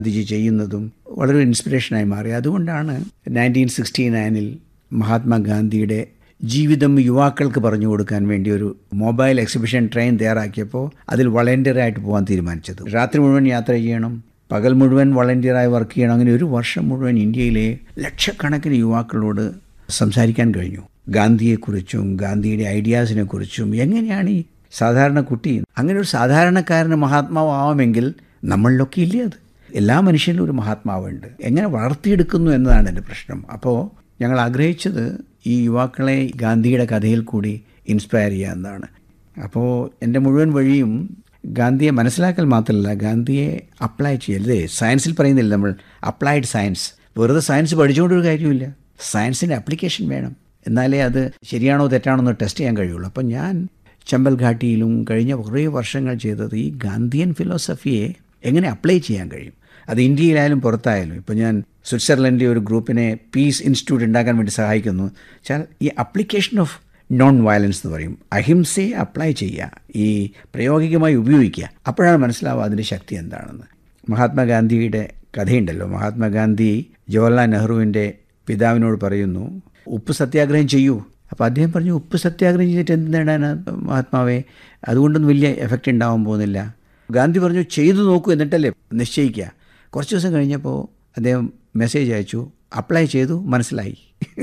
ഗാന്ധിജി ചെയ്യുന്നതും വളരെ ഇൻസ്പിറേഷനായി മാറി അതുകൊണ്ടാണ് നയൻറ്റീൻ സിക്സ്റ്റി നയനിൽ മഹാത്മാഗാന്ധിയുടെ ജീവിതം യുവാക്കൾക്ക് പറഞ്ഞു കൊടുക്കാൻ വേണ്ടി ഒരു മൊബൈൽ എക്സിബിഷൻ ട്രെയിൻ തയ്യാറാക്കിയപ്പോൾ അതിൽ വളണ്ടിയറായിട്ട് പോകാൻ തീരുമാനിച്ചത് രാത്രി മുഴുവൻ യാത്ര ചെയ്യണം പകൽ മുഴുവൻ വളണ്ടിയറായി വർക്ക് ചെയ്യണം അങ്ങനെ ഒരു വർഷം മുഴുവൻ ഇന്ത്യയിലെ ലക്ഷക്കണക്കിന് യുവാക്കളോട് സംസാരിക്കാൻ കഴിഞ്ഞു ഗാന്ധിയെക്കുറിച്ചും ഗാന്ധിയുടെ ഐഡിയാസിനെ കുറിച്ചും എങ്ങനെയാണ് ഈ സാധാരണ കുട്ടി അങ്ങനെ ഒരു സാധാരണക്കാരന് മഹാത്മാവാമെങ്കിൽ നമ്മളിലൊക്കെ ഇല്ലേ അത് എല്ലാ മനുഷ്യനിലും ഒരു മഹാത്മാവുണ്ട് എങ്ങനെ വളർത്തിയെടുക്കുന്നു എന്നതാണ് എൻ്റെ പ്രശ്നം അപ്പോൾ ഞങ്ങൾ ആഗ്രഹിച്ചത് ഈ യുവാക്കളെ ഗാന്ധിയുടെ കഥയിൽ കൂടി ഇൻസ്പയർ ചെയ്യുക എന്നതാണ് അപ്പോൾ എൻ്റെ മുഴുവൻ വഴിയും ഗാന്ധിയെ മനസ്സിലാക്കൽ മാത്രമല്ല ഗാന്ധിയെ അപ്ലൈ ചെയ്യല്ലേ സയൻസിൽ പറയുന്നില്ല നമ്മൾ അപ്ലൈഡ് സയൻസ് വെറുതെ സയൻസ് പഠിച്ചുകൊണ്ടൊരു കാര്യമില്ല സയൻസിൻ്റെ അപ്ലിക്കേഷൻ വേണം എന്നാലേ അത് ശരിയാണോ തെറ്റാണോ എന്ന് ടെസ്റ്റ് ചെയ്യാൻ കഴിയുള്ളൂ അപ്പം ഞാൻ ചമ്പൽ ഘാട്ടിയിലും കഴിഞ്ഞ കുറേ വർഷങ്ങൾ ചെയ്തത് ഈ ഗാന്ധിയൻ ഫിലോസഫിയെ എങ്ങനെ അപ്ലൈ ചെയ്യാൻ കഴിയും അത് ഇന്ത്യയിലായാലും പുറത്തായാലും ഇപ്പോൾ ഞാൻ സ്വിറ്റ്സർലൻഡിലെ ഒരു ഗ്രൂപ്പിനെ പീസ് ഇൻസ്റ്റിറ്റ്യൂട്ട് ഉണ്ടാക്കാൻ വേണ്ടി സഹായിക്കുന്നു വെച്ചാൽ ഈ അപ്ലിക്കേഷൻ ഓഫ് നോൺ വയലൻസ് എന്ന് പറയും അഹിംസയെ അപ്ലൈ ചെയ്യുക ഈ പ്രായോഗികമായി ഉപയോഗിക്കുക അപ്പോഴാണ് മനസ്സിലാവുക അതിൻ്റെ ശക്തി എന്താണെന്ന് മഹാത്മാഗാന്ധിയുടെ കഥയുണ്ടല്ലോ മഹാത്മാഗാന്ധി ജവഹർലാൽ നെഹ്റുവിൻ്റെ പിതാവിനോട് പറയുന്നു ഉപ്പ് സത്യാഗ്രഹം ചെയ്യൂ അപ്പോൾ അദ്ദേഹം പറഞ്ഞു ഉപ്പ് സത്യാഗ്രഹം ചെയ്തിട്ട് എന്ത് നേടാനാ മഹാത്മാവേ അതുകൊണ്ടൊന്നും വലിയ എഫക്റ്റ് ഉണ്ടാവാൻ പോകുന്നില്ല ഗാന്ധി പറഞ്ഞു ചെയ്തു നോക്കൂ എന്നിട്ടല്ലേ നിശ്ചയിക്കുക കുറച്ച് ദിവസം കഴിഞ്ഞപ്പോൾ അദ്ദേഹം മെസ്സേജ് അയച്ചു അപ്ലൈ ചെയ്തു മനസ്സിലായി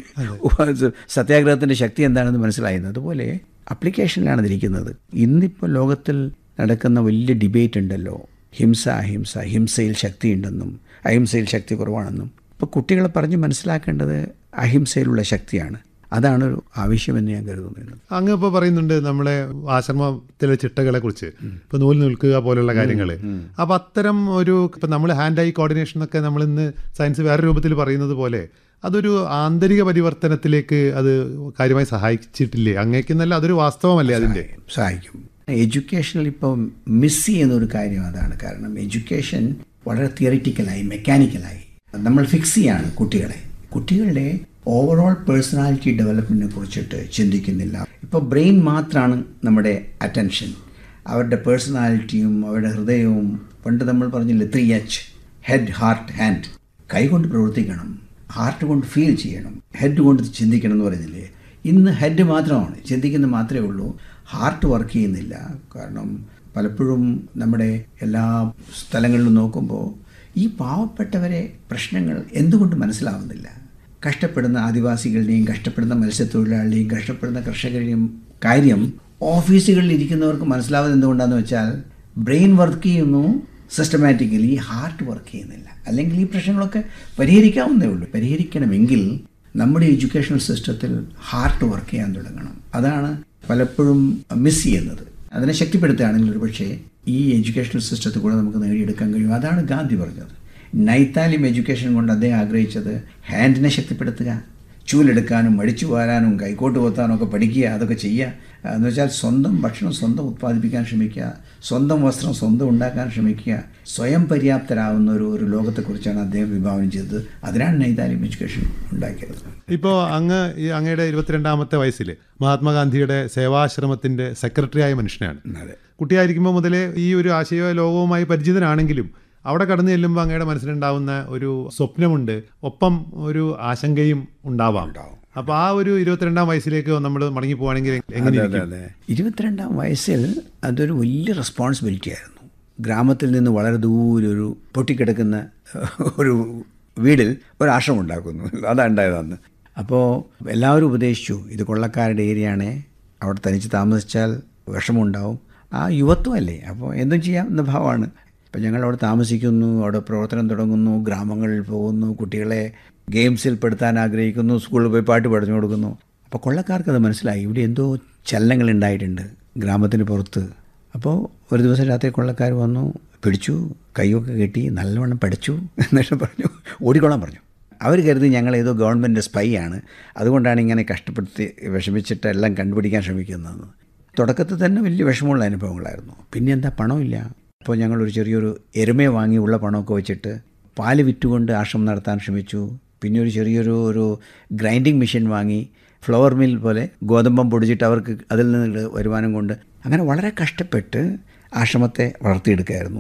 സത്യാഗ്രഹത്തിൻ്റെ ശക്തി എന്താണെന്ന് മനസ്സിലായി അതുപോലെ അപ്ലിക്കേഷനിലാണ് ഇതിരിക്കുന്നത് ഇന്നിപ്പോൾ ലോകത്തിൽ നടക്കുന്ന വലിയ ഡിബേറ്റ് ഉണ്ടല്ലോ ഹിംസ അഹിംസ ഹിംസയിൽ ശക്തിയുണ്ടെന്നും അഹിംസയിൽ ശക്തി കുറവാണെന്നും ഇപ്പോൾ കുട്ടികളെ പറഞ്ഞ് മനസ്സിലാക്കേണ്ടത് അഹിംസയിലുള്ള ശക്തിയാണ് അതാണ് ഒരു ആവശ്യമെന്ന് ഞാൻ കരുതുന്നത് അങ്ങ് ഇപ്പോൾ പറയുന്നുണ്ട് നമ്മളെ ആശ്രമത്തിലെ ചിട്ടകളെ കുറിച്ച് ഇപ്പൊ നൂൽ നിൽക്കുക പോലുള്ള കാര്യങ്ങൾ അപ്പൊ അത്തരം ഒരു ഇപ്പൊ നമ്മൾ ഹാൻഡ് ഐ കോർഡിനേഷൻ ഒക്കെ നമ്മൾ ഇന്ന് സയൻസ് വേറെ രൂപത്തിൽ പറയുന്നത് പോലെ അതൊരു ആന്തരിക പരിവർത്തനത്തിലേക്ക് അത് കാര്യമായി സഹായിച്ചിട്ടില്ലേ അങ്ങേക്കെന്നല്ല അതൊരു വാസ്തവമല്ലേ അതിന്റെ സഹായിക്കും എഡ്യൂക്കേഷനിൽ ഇപ്പോൾ മിസ് ചെയ്യുന്ന ഒരു കാര്യം അതാണ് കാരണം എഡ്യൂക്കേഷൻ വളരെ തിയറിറ്റിക്കലായി മെക്കാനിക്കലായി നമ്മൾ ഫിക്സ് ചെയ്യാണ് കുട്ടികളെ കുട്ടികളുടെ ഓവറോൾ പേഴ്സണാലിറ്റി ഡെവലപ്മെൻറ്റിനെ കുറിച്ചിട്ട് ചിന്തിക്കുന്നില്ല ഇപ്പോൾ ബ്രെയിൻ മാത്രമാണ് നമ്മുടെ അറ്റൻഷൻ അവരുടെ പേഴ്സണാലിറ്റിയും അവരുടെ ഹൃദയവും പണ്ട് നമ്മൾ പറഞ്ഞില്ലേ three H head heart hand കൈകൊണ്ട് പ്രവർത്തിക്കണം ഹാർട്ട് കൊണ്ട് ഫീൽ ചെയ്യണം ഹെഡ് കൊണ്ട് ചിന്തിക്കണം എന്ന് പറയുന്നില്ലേ ഇന്ന് ഹെഡ് മാത്രമാണ് ചിന്തിക്കുന്നത് മാത്രമേ ഉള്ളൂ ഹാർട്ട് വർക്ക് ചെയ്യുന്നില്ല കാരണം പലപ്പോഴും നമ്മുടെ എല്ലാ സ്ഥലങ്ങളിലും നോക്കുമ്പോൾ ഈ പാവപ്പെട്ടവരെ പ്രശ്നങ്ങൾ എന്തുകൊണ്ട് മനസ്സിലാവുന്നില്ല കഷ്ടപ്പെടുന്ന ആദിവാസികളുടെയും കഷ്ടപ്പെടുന്ന മത്സ്യത്തൊഴിലാളികളെയും കഷ്ടപ്പെടുന്ന കർഷകരുടെയും കാര്യം ഓഫീസുകളിൽ ഇരിക്കുന്നവർക്ക് മനസ്സിലാവുന്നത് എന്തുകൊണ്ടാണെന്ന് വെച്ചാൽ ബ്രെയിൻ വർക്ക് ചെയ്യുന്നു സിസ്റ്റമാറ്റിക്കലി ഹാർട്ട് വർക്ക് ചെയ്യുന്നില്ല അല്ലെങ്കിൽ ഈ പ്രശ്നങ്ങളൊക്കെ പരിഹരിക്കാവുന്നേ ഉള്ളൂ പരിഹരിക്കണമെങ്കിൽ നമ്മുടെ എഡ്യൂക്കേഷണൽ സിസ്റ്റത്തിൽ ഹാർട്ട് വർക്ക് ചെയ്യാൻ തുടങ്ങണം അതാണ് പലപ്പോഴും മിസ് ചെയ്യുന്നത് അതിനെ ശക്തിപ്പെടുത്തുകയാണെങ്കിൽ ഒരു പക്ഷേ ഈ എഡ്യൂക്കേഷണൽ സിസ്റ്റത്തിൽ കൂടെ നമുക്ക് നേടിയെടുക്കാൻ കഴിയും അതാണ് ഗാന്ധി പറഞ്ഞത് നൈത്താലിം എഡ്യൂക്കേഷൻ കൊണ്ട് അദ്ദേഹം ആഗ്രഹിച്ചത് ഹാൻഡിനെ ശക്തിപ്പെടുത്തുക ചൂലെടുക്കാനും മടിച്ചു വാരാനും കൈക്കോട്ട് കൊത്താനും ഒക്കെ പഠിക്കുക അതൊക്കെ ചെയ്യുക എന്ന് വെച്ചാൽ സ്വന്തം ഭക്ഷണം സ്വന്തം ഉത്പാദിപ്പിക്കാൻ ശ്രമിക്കുക സ്വന്തം വസ്ത്രം സ്വന്തം ഉണ്ടാക്കാൻ ശ്രമിക്കുക സ്വയം പര്യാപ്തരാകുന്ന ഒരു ഒരു ലോകത്തെക്കുറിച്ചാണ് അദ്ദേഹം വിഭാവനം ചെയ്തത് അതിനാണ് നൈതാലിം എഡ്യൂക്കേഷൻ ഉണ്ടാക്കിയത് ഇപ്പോൾ അങ്ങ് ഈ അങ്ങയുടെ ഇരുപത്തിരണ്ടാമത്തെ വയസ്സിൽ മഹാത്മാഗാന്ധിയുടെ സേവാശ്രമത്തിന്റെ സെക്രട്ടറി ആയ മനുഷ്യനാണ് അതെ കുട്ടിയായിരിക്കുമ്പോൾ മുതലേ ഈ ഒരു ആശയ ലോകവുമായി പരിചിതനാണെങ്കിലും അവിടെ കടന്നു ചെല്ലുമ്പോൾ അങ്ങയുടെ മനസ്സിലുണ്ടാവുന്ന ഒരു സ്വപ്നമുണ്ട് ഒപ്പം ഒരു ആശങ്കയും ഉണ്ടാവാം അപ്പൊ ആ ഒരു ഇരുപത്തിരണ്ടാം വയസ്സിലേക്ക് നമ്മൾ മടങ്ങി പോവാണെങ്കിൽ എങ്ങനെ അതെ അതെ ഇരുപത്തിരണ്ടാം വയസ്സിൽ അതൊരു വലിയ റെസ്പോൺസിബിലിറ്റി ആയിരുന്നു ഗ്രാമത്തിൽ നിന്ന് വളരെ ദൂരെ ഒരു പൊട്ടിക്കിടക്കുന്ന ഒരു വീടിൽ ഒരു ആശ്രമം ഉണ്ടാക്കുന്നു അതാണ് ഉണ്ടായത് അന്ന് അപ്പോൾ എല്ലാവരും ഉപദേശിച്ചു ഇത് കൊള്ളക്കാരുടെ ഏരിയയാണേ അവിടെ തനിച്ച് താമസിച്ചാൽ വിഷമമുണ്ടാവും ആ യുവത്വമല്ലേ അപ്പോൾ എന്തും ചെയ്യാം എന്ന ഭാവമാണ് ഇപ്പം ഞങ്ങൾ അവിടെ താമസിക്കുന്നു അവിടെ പ്രവർത്തനം തുടങ്ങുന്നു ഗ്രാമങ്ങളിൽ പോകുന്നു കുട്ടികളെ ഗെയിംസിൽ പെടുത്താൻ ആഗ്രഹിക്കുന്നു സ്കൂളിൽ പോയി പാട്ട് പഠിച്ചു കൊടുക്കുന്നു അപ്പോൾ കൊള്ളക്കാർക്ക് അത് മനസ്സിലായി ഇവിടെ എന്തോ ചലനങ്ങൾ ഉണ്ടായിട്ടുണ്ട് ഗ്രാമത്തിന് പുറത്ത് അപ്പോൾ ഒരു ദിവസം രാത്രി കൊള്ളക്കാർ വന്നു പിടിച്ചു കൈയൊക്കെ കെട്ടി നല്ലവണ്ണം പഠിച്ചു എന്നിട്ട് പറഞ്ഞു ഓടിക്കൊള്ളാൻ പറഞ്ഞു അവർ കരുതി ഞങ്ങൾ ഏതോ ഗവൺമെൻറ് സ്പൈ ആണ് അതുകൊണ്ടാണ് ഇങ്ങനെ കഷ്ടപ്പെടുത്തി വിഷമിച്ചിട്ട് എല്ലാം കണ്ടുപിടിക്കാൻ ശ്രമിക്കുന്നതെന്ന് തുടക്കത്തിൽ തന്നെ വലിയ വിഷമമുള്ള അനുഭവങ്ങളായിരുന്നു പിന്നെ എന്താ പണമില്ല അപ്പോൾ ഞങ്ങളൊരു ചെറിയൊരു എരുമയെ വാങ്ങി ഉള്ള പണമൊക്കെ വെച്ചിട്ട് പാല് വിറ്റുകൊണ്ട് ആശ്രമം നടത്താൻ ശ്രമിച്ചു പിന്നെ ഒരു ചെറിയൊരു ഒരു ഗ്രൈൻഡിങ് മെഷീൻ വാങ്ങി ഫ്ലവർ മിൽ പോലെ ഗോതമ്പം പൊടിച്ചിട്ട് അവർക്ക് അതിൽ നിന്ന് വരുമാനം കൊണ്ട് അങ്ങനെ വളരെ കഷ്ടപ്പെട്ട് ആശ്രമത്തെ വളർത്തിയെടുക്കുകയായിരുന്നു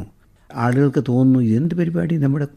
ആളുകൾക്ക് തോന്നുന്നു ഇതെന്ത് പരിപാടി നമ്മുടെ